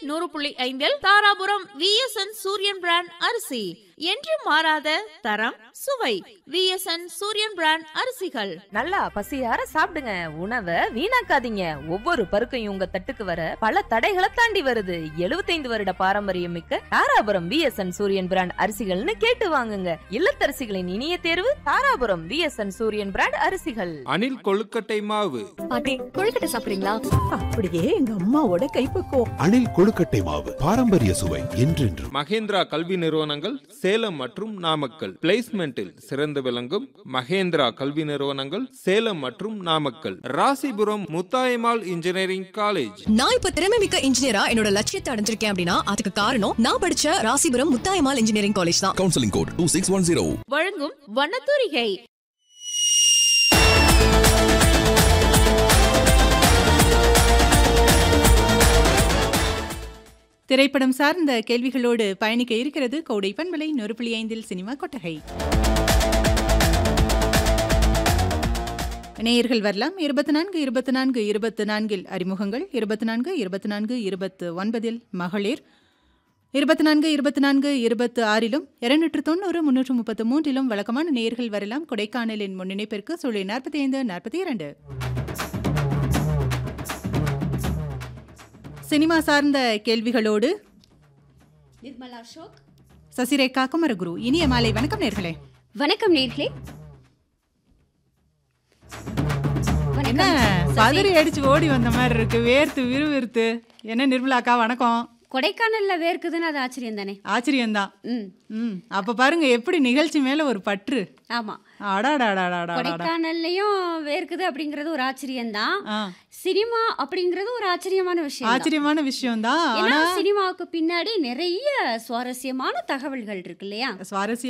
நூறு புள்ளி ஐந்தில் தாராபுரம் விஎஸ்என் சூரியன் பிராண்ட் அரிசி என்று மாறாத தரம் சுவை விஎஸ்என் சூரியன் பிராண்ட் அரிசிகள் நல்லா பசியார சாப்பிடுங்க உணவை வீணாக்காதீங்க ஒவ்வொரு பருக்கையும் உங்க தட்டுக்கு வர பல தடைகளை தாண்டி வருது 75 வருட பாரம்பரியம் மிக்க தாராபுரம் விஎஸ்என் சூரியன் பிராண்ட் அரிசிகள்னு கேட்டு வாங்குங்க இல்லத்தரசிகளின் இனிய தேர்வு தாராபுரம் விஎஸ்என் சூரியன் பிராண்ட் அரிசிகள் அணில் கொழுக்கட்டை மாவு பாட்டி கொழுக்கட்டை சாப்பிடுறீங்களா அப்படியே எங்க அம்மாவோட கைப்பக்குவம் அணில் கொழுக்கட்டை மாவு பாரம்பரிய சுவை என்றென்றும் மகேந்திரா கல்வி நிறுவனங்கள் சேலம் மற்றும் நாமக்கல் பிளேஸ்மெண்டில் சிறந்து விளங்கும் மகேந்திரா கல்வி நிறுவனங்கள் சேலம் மற்றும் நாமக்கல் ராசிபுரம் முத்தாயம்மாள் இன்ஜினியரிங் காலேஜ் நான் இப்ப திறமை மிக்க இன்ஜினியரா என்னோட லட்சியத்தை அடைஞ்சிருக்கேன் அப்படின்னா அதுக்கு காரணம் நான் படிச்ச ராசிபுரம் முத்தாயமால் இன்ஜினியரிங் காலேஜ் தான் counseling code 2610. வழங்கும் வண்ணத்தூரிகை திரைப்படம் சார்ந்த கேள்விகளோடு பயணிக்க இருக்கிறது கோடை பண்பலை நூறு புள்ளி ஐந்தில் சினிமா கொட்டகை நேயர்கள் வரலாம் இருபத்தி நான்கு இருபத்தி நான்கு இருபத்தி நான்கில் அறிமுகங்கள் இருபத்தி நான்கு இருபத்தி நான்கு இருபத்து ஒன்பதில் மகளிர் இருபத்தி நான்கு இருபத்தி நான்கு இருபத்து ஆறிலும் இருநூற்று தொண்ணூறு முன்னூற்று முப்பத்து மூன்றிலும் வழக்கமான நேயர்கள் வரலாம் கொடைக்கானலின் முன்னிணைப்பிற்கு சுழி நாற்பத்தி ஐந்து நாற்பத்தி இரண்டு சினிமா சார்ந்த கேள்விகளோடு நிர்மலா அசோக் சசிரேகா குமரகுரு இனிய மாலை வணக்கம் நேர்களே வணக்கம் நேர்களே என்ன பதறி அடிச்சு ஓடி வந்த மாதிரி இருக்கு வேர்த்து விறுவிறுத்து என்ன நிர்மலாக்கா வணக்கம் கொடைக்கானல்ல வேர்க்குதுன்னு அது ஆச்சரியம் தானே ஆச்சரியம்தான் ம் ம் அப்ப பாருங்க எப்படி நிகழ்ச்சி மேல ஒரு பற்று ஆமா அடாடாடாடாடா கொடைக்கானல்லையும் வேர்க்குது அப்படிங்கிறது ஒரு ஆச்சரியம் தான் ஆ சினிமா அப்படிங்கிறது ஒரு ஆச்சரியமான விஷயம் தான். ஆச்சரியமான விஷயம்தான் ஏன்னா ஆனா சினிமாவுக்கு பின்னாடி நிறைய சுவாரஸ்யமான தகவல்கள் இருக்கு இல்லையா சுவாரஸ்யம்